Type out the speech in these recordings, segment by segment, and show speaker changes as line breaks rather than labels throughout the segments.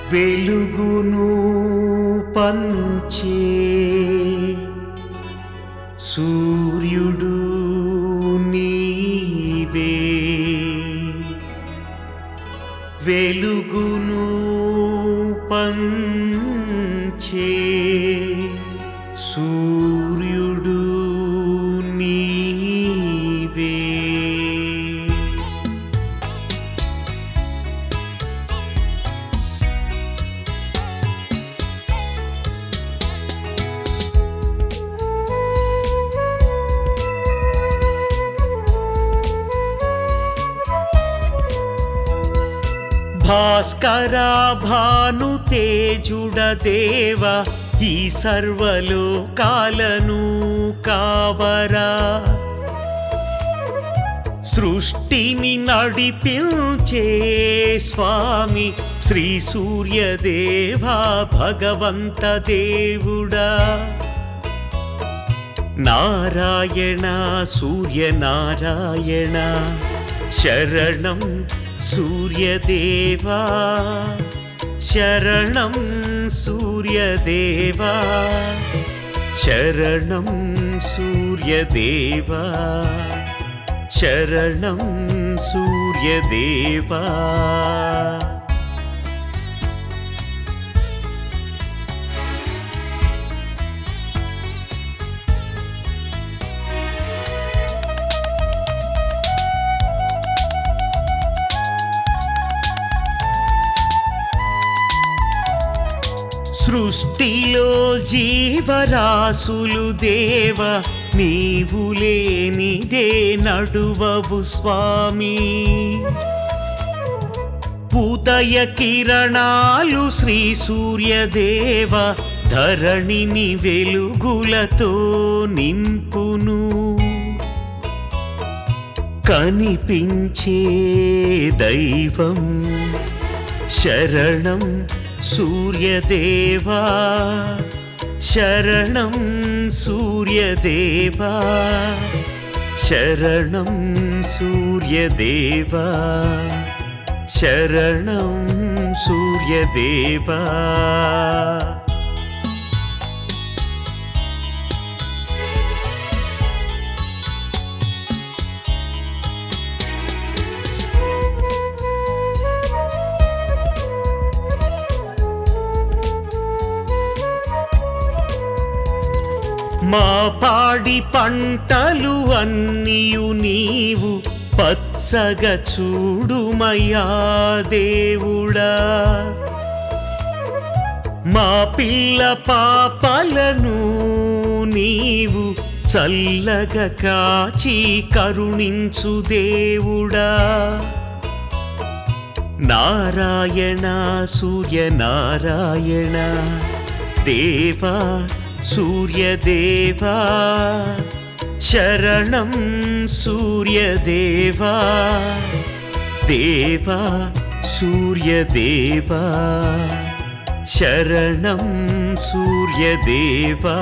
వెలుగును పంచే సూర్యుడు నీవే వెలుగును పంచే సూర్యుడు నీవే భాస్కరా భాను తేజుడ దేవ ఈ సర్వలోకాలను కావరా సృష్టిని నడిపించే స్వామి శ్రీ సూర్యదేవా భగవంత దేవుడా నారాయణ సూర్యనారాయణ శరణం సూర్యదేవా శరణం సూర్యదేవా శరణం సూర్యదేవా శరణం సూర్యదేవా సృష్టిలో జీవరాశులు దేవ నీవు లేనిదే నడువవు స్వామి ఉదయ కిరణాలు శ్రీ సూర్యదేవ ధరణిని వెలుగులతో నింపును కనిపించే దైవం శరణం సూర్యదేవా శరణం సూర్యదేవా శరణం సూర్యదేవా శరణం సూర్యదేవా మా పాడి పంటలు అన్నియు నీవు పచ్చగా చూడుమయ్యా దేవుడా మా పిల్ల పాపలను నీవు చల్లగా కాచి కరుణించు దేవుడా నారాయణ సూర్యనారాయణ దేవా సూర్యదేవా శరణం సూర్యదేవా దేవా సూర్యదేవా శరణం సూర్యదేవా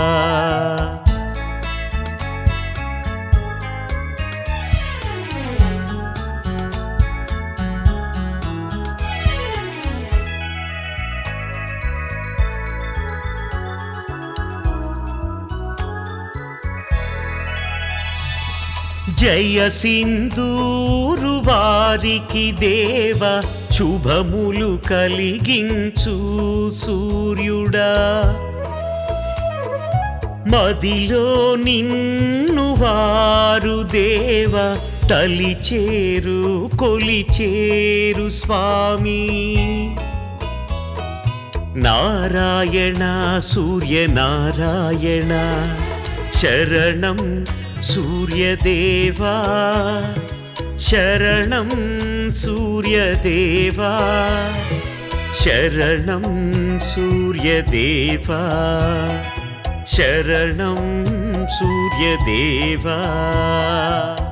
జయ సింధూరు వారికి దేవ శుభములు కలిగించు సూర్యుడా మదిలో నిన్ను వారు దేవ తలిచేరు కొలిచేరు స్వామి నారాయణ సూర్యనారాయణ శరణం సూర్యదేవా శరణం సూర్యదేవా శరణం సూర్యదేవా శరణం సూర్యదేవా